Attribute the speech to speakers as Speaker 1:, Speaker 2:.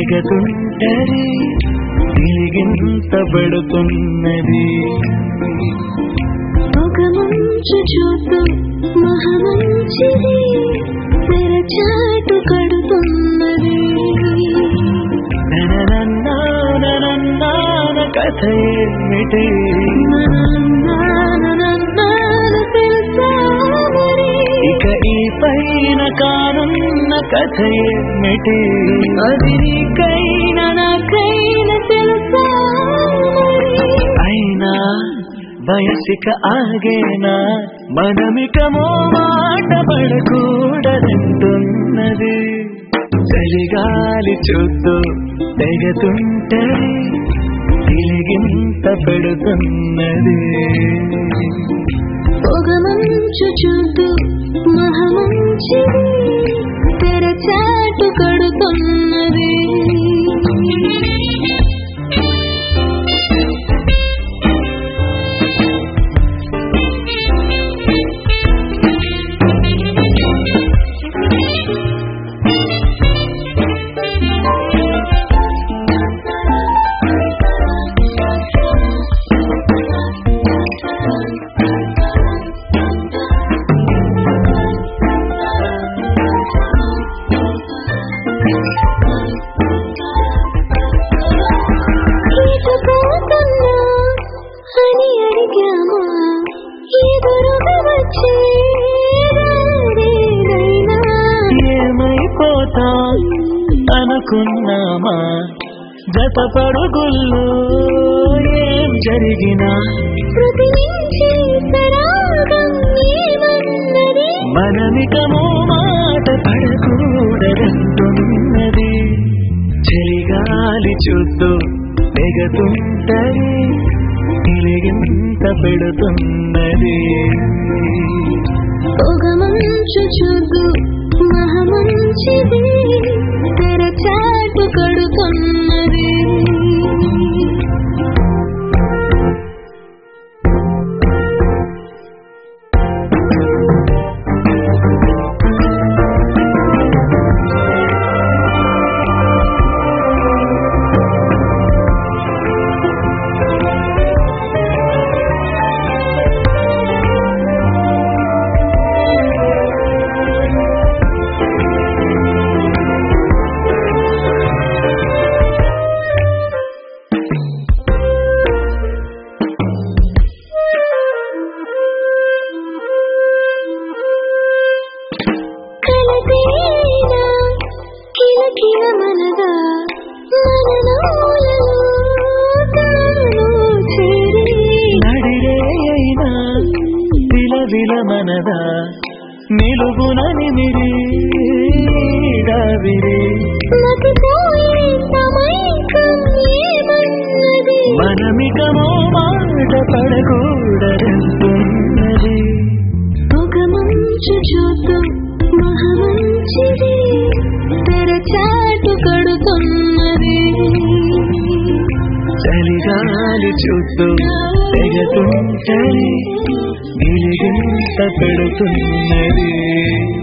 Speaker 1: తెగతుంటది తిరిగింత పడుతున్నది
Speaker 2: ఒక మంచు చూపు మహమంచిది తెరచాటు కడుతున్నది
Speaker 1: నననన్నాననన్నాన కథ ఏమిటి
Speaker 2: నన్ను తెలుసా మరి?
Speaker 1: ఇక ఈ పైన కానున్న కథ ఏమిటి
Speaker 2: అది నీకైనా నాకైనా తెలుసా మరి?
Speaker 1: అయినా వయసిక ఆగేనా మనమికమో మాట పడకూడదంటున్నది చలిగాలి చూస్తూ తెగతుంటది తిరిగింత పెడుతున్నది
Speaker 2: ఒక మంచు చూపు మహమంచిది తెరచాటు కడుతున్నది ఈతపోతున్నా అని అడిగామా ఎదురుగా వచ్చే రారేనైనా.
Speaker 1: ఏమైపోతా అనుకున్నామా జత పరుగుల్లో ఏం జరిగినా
Speaker 2: శృతి మించి సరాగం ఏమన్నది?
Speaker 1: మనమికమో మాట పడకూడదంటున్నది చలిగాలి చూస్తూ తెగతుంటది తిరిగింత పెడుతున్నది
Speaker 2: ఒక మంచు చూపు మహమంచిది తెరచాటు కడుతున్నది కలతేనా కిలకిల మనగా మనలోలలో తాను చేరి
Speaker 1: నడిరే అయినా విల మనదా నిలుగున నిమిరి విరి
Speaker 2: మతిపోయే సమైకం ఏమన్నది?
Speaker 1: మనమికమో మాట పడకూడదంటున్నది
Speaker 2: ఒక మంచు చూపు మహమంచిది తెరచాటు కడుతున్నది
Speaker 1: చలిగాలి చూస్తూ తెగతుంటది గిలిగింత పెడుతున్నది